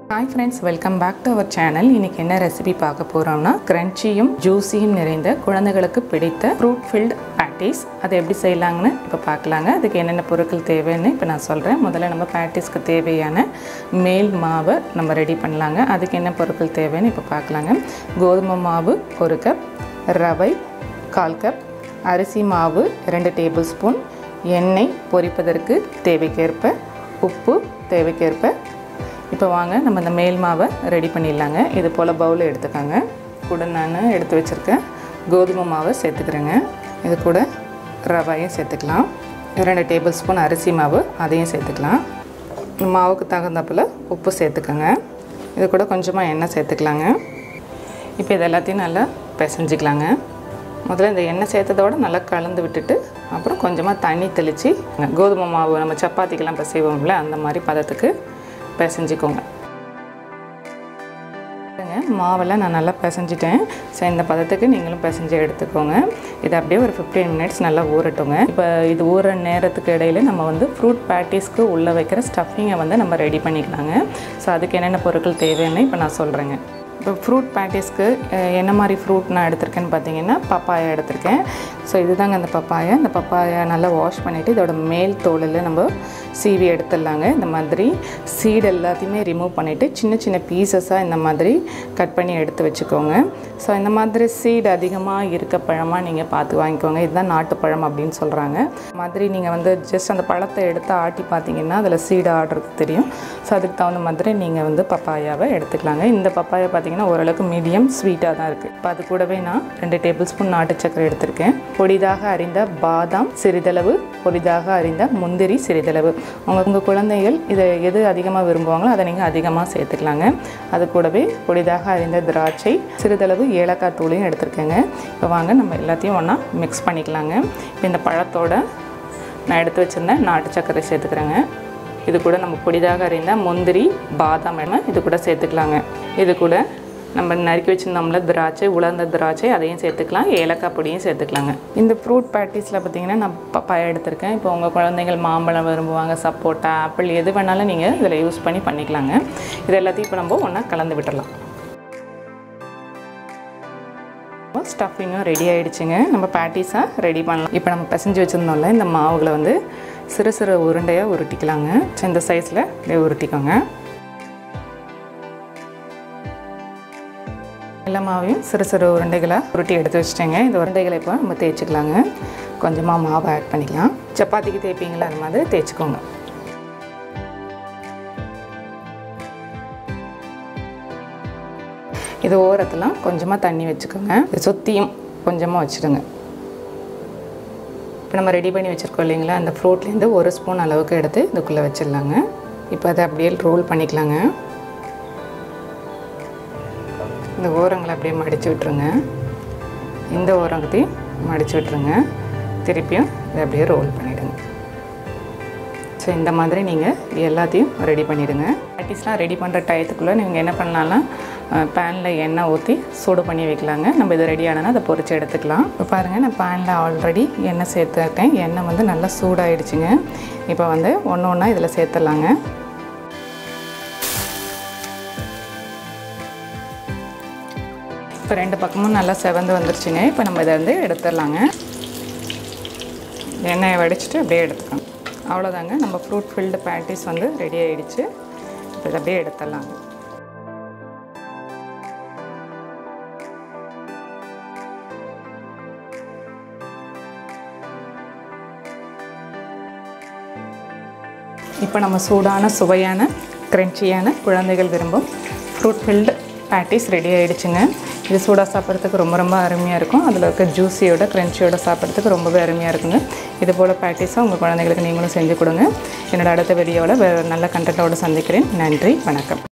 hi friends welcome back to our channel இன்னைக்கு என்ன recipe பார்க்க போகிறோம்னா கிரன்ச்சியும் ஜூஸியும் நிறைந்த குழந்தைகளுக்கு பிடித்த ஃப்ரூட் ஃபில்ட் பேட்டிஸ் அதை எப்படி செய்யலாங்கன்னு இப்போ பார்க்கலாங்க அதுக்கு என்னென்ன பொருட்கள் தேவைன்னு இப்போ நான் சொல்கிறேன் முதல்ல நம்ம பேட்டிஸ்க்கு தேவையான மேல் மாவை நம்ம ரெடி பண்ணலாங்க அதுக்கு என்ன பொருட்கள் தேவைன்னு இப்போ பார்க்கலாங்க கோதுமை மாவு ஒரு கப் ரவை கால் கப் அரிசி மாவு ரெண்டு டேபிள் ஸ்பூன் எண்ணெய் பொரிப்பதற்கு தேவைக்கேற்ப உப்பு தேவைக்கேற்ப இப்போ வாங்க நம்ம இந்த மேல் மாவை ரெடி பண்ணிடலாங்க இது போல் பவுல் எடுத்துக்கோங்க கூட நான் எடுத்து வச்சுருக்கேன் கோதுமை மாவை சேர்த்துக்கிறேங்க இது கூட ரவையும் சேர்த்துக்கலாம் ரெண்டு டேபிள் ஸ்பூன் அரிசி மாவு அதையும் சேர்த்துக்கலாம் இந்த மாவுக்கு தகுந்தாப்பில் உப்பு சேர்த்துக்கோங்க இது கூட கொஞ்சமாக எண்ணெய் சேர்த்துக்கலாங்க இப்போ இது எல்லாத்தையும் நல்லா பிசைஞ்சிக்கலாங்க முதல்ல இந்த எண்ணெய் சேர்த்ததோட நல்லா கலந்து விட்டுட்டு அப்புறம் கொஞ்சமாக தண்ணி தெளித்து கோதுமை மாவு நம்ம சப்பாத்திக்கெல்லாம் பிசைவோம்ல அந்த மாதிரி பதத்துக்கு பிசைஞ்சிக்கோங்க பாருங்க, மாவெல்லாம் நான் நல்லா பிசைஞ்சிட்டேன் ஸோ இந்த பதத்துக்கு நீங்களும் பிசைஞ்சு எடுத்துக்கோங்க இது அப்படியே ஒரு ஃபிஃப்டீன் மினிட்ஸ் நல்லா ஊறட்டுங்க இப்போ இது ஊற நேரத்துக்கு இடையில நம்ம வந்து ஃப்ரூட் பேட்டிஸ்க்கு உள்ளே வைக்கிற ஸ்டஃபிங்கை வந்து நம்ம ரெடி பண்ணிக்கலாங்க ஸோ அதுக்கு என்னென்ன பொருட்கள் தேவைன்னு இப்போ நான் சொல்கிறேங்க இப்போ ஃப்ரூட் பேட்டிஸ்க்கு அஹ், என்ன மாதிரி ஃப்ரூட் நான் எடுத்திருக்கேன்னு பார்த்தீங்கன்னா பப்பாயா எடுத்திருக்கேன் ஸோ இதுதாங்க அந்த பப்பாயா இந்த பப்பாயா நல்லா வாஷ் பண்ணிவிட்டு இதோட மேல் தோலில் நம்ம சீவி எடுத்துடலாங்க இந்த மாதிரி சீடு எல்லாத்தையுமே ரிமூவ் பண்ணிவிட்டு சின்ன சின்ன பீசஸாக இந்த மாதிரி கட் பண்ணி எடுத்து வச்சுக்கோங்க ஸோ இந்த மாதிரி சீடு அதிகமாக இருக்க பழமாக நீங்கள் பார்த்து வாங்கிக்கோங்க இதுதான் நாட்டுப்பழம் அப்படின்னு சொல்கிறாங்க மாதிரி நீங்கள் வந்து ஜஸ்ட் அந்த பழத்தை எடுத்து ஆட்டி பார்த்தீங்கன்னா அதில் சீடு ஆடுறது தெரியும் ஸோ அதுக்கு தகுந்த மாதிரி நீங்கள் வந்து பப்பாயாவை எடுத்துக்கலாங்க இந்த பப்பாயா பார்த்தீங்கன்னா ஓரளவுக்கு மீடியம் ஸ்வீட்டாக தான் இருக்குது இப்போ அது கூடவே நான் ரெண்டு டேபிள் ஸ்பூன் நாட்டு சக்கரை எடுத்திருக்கேன் பொடிதாக அறிந்த பாதாம் சிறிதளவு பொடிதாக அறிந்த முந்திரி சிறிதளவு உங்கள் உங்கள் குழந்தைகள் இதை எது அதிகமாக விரும்புவாங்களோ அதை நீங்கள் அதிகமாக சேர்த்துக்கலாங்க அது கூடவே பொடிதாக அறிந்த திராட்சை சிறிதளவு ஏலக்காய் தூளையும் எடுத்திருக்கேங்க இப்போ வாங்க நம்ம எல்லாத்தையும் ஒன்றா மிக்ஸ் பண்ணிக்கலாங்க இப்போ இந்த பழத்தோட நான் எடுத்து வச்சுருந்தேன் நாட்டு சர்க்கரை சேர்த்துக்கிறேங்க இது கூட நம்ம பொடிதாக அறிந்த முந்திரி பாதாம் எண்ணெய் இது கூட சேர்த்துக்கலாங்க இது கூட நம்ம நறுக்கி வச்சுருந்தோம்ல திராட்சை உலர்ந்த திராட்சை அதையும் சேர்த்துக்கலாம் ஏலக்காய் பொடியும் சேர்த்துக்கலாங்க இந்த ஃப்ரூட் பேட்டிஸில் பார்த்தீங்கன்னா நான் பப்பாயா எடுத்திருக்கேன் இப்போ உங்கள் குழந்தைகள் மாம்பழம் விரும்புவாங்க சப்போட்டா ஆப்பிள் எது வேணாலும் நீங்கள் இதில் யூஸ் பண்ணி பண்ணிக்கலாங்க இது எல்லாத்தையும் இப்போ நம்ம ஒன்றா கலந்து விட்டுடலாம் ஸ்டஃபிங்கும் ரெடி ஆகிடுச்சுங்க நம்ம பேட்டிஸாக ரெடி பண்ணலாம் இப்போ நம்ம பிசைஞ்சு வச்சுருந்தோம்ல இந்த மாவுகளை வந்து சிறு சிறு உருண்டையாக உருட்டிக்கலாங்க ஸோ இந்த சைஸில் இப்படியே உருட்டிக்கோங்க எல்லா மாவையும் சிறு சிறு உருண்டைகளாக உருட்டி எடுத்து வச்சிட்டேங்க இந்த உருண்டைகளை இப்போ நம்ம தேய்ச்சிக்கலாங்க கொஞ்சமாக மாவை ஆட் பண்ணிக்கலாம் சப்பாத்திக்கு தேய்ப்பீங்களா அது மாதிரி தேய்ச்சிக்கோங்க இது ஓரத்தெல்லாம் கொஞ்சமாக தண்ணி வச்சுக்கோங்க இது சுற்றியும் கொஞ்சமாக வச்சுடுங்க இப்போ நம்ம ரெடி பண்ணி வச்சுருக்கோம் இல்லைங்களா அந்த ஃப்ரூட்லேருந்து ஒரு ஸ்பூன் அளவுக்கு எடுத்து இதுக்குள்ளே வச்சிடலாங்க இப்போ அதை அப்படியே ரோல் பண்ணிக்கலாங்க இந்த ஓரங்களை அப்படியே மடித்து விட்டுருங்க இந்த ஓரங்கத்தையும் மடித்து விட்டுருங்க திருப்பியும் இதை அப்படியே ரோல் பண்ணிவிடுங்க ஸோ இந்த மாதிரி நீங்கள் இது எல்லாத்தையும் ரெடி பண்ணிவிடுங்க பேட்டிஸ்லாம் ரெடி பண்ணுற டயத்துக்குள்ளே நீங்கள் என்ன பண்ணலாம்னா பேனில் எண்ணெய் ஊற்றி சூடு பண்ணி வைக்கலாங்க நம்ம இது ரெடி ஆனால் அதை பொரிச்சு எடுத்துக்கலாம் இப்போ பாருங்கள் நான் பேனில் ஆல்ரெடி எண்ணெய் சேர்த்துட்டேன் எண்ணெய் வந்து நல்லா சூடாயிடுச்சுங்க இப்போ வந்து ஒன்று ஒன்றா இதில் சேர்த்துடலாங்க இப்போ ரெண்டு பக்கமும் நல்லா செவந்து வந்துருச்சுங்க இப்போ நம்ம இதை வந்து எடுத்துடலாங்க எண்ணெயை வடிச்சிட்டு அப்படியே எடுத்துக்கோங்க அவ்வளோதாங்க நம்ம ஃப்ரூட் ஃபில்டு பேட்டிஸ் வந்து ரெடி ஆகிடுச்சு இப்போ இதை அப்படியே எடுத்துடலாங்க இப்போ நம்ம சூடான சுவையான கிரன்ச்சியான குழந்தைகள் விரும்பும் ஃப்ரூட் ஃபில்டு பேட்டிஸ் ரெடி ஆகிடுச்சுங்க இது சூடாக சாப்பிட்றதுக்கு ரொம்ப ரொம்ப அருமையாக இருக்கும் அதில் இருக்க ஜூஸியோட க்ரன்ச்சியோட சாப்பிட்றதுக்கு ரொம்பவே அருமையாக இருக்குங்க இது போல் பேட்டிஸாக உங்கள் குழந்தைகளுக்கு நீங்களும் செஞ்சு கொடுங்க என்னோட அடுத்த வீடியோவில் வேறு நல்ல கண்டென்ட்டோடு சந்திக்கிறேன் நன்றி வணக்கம்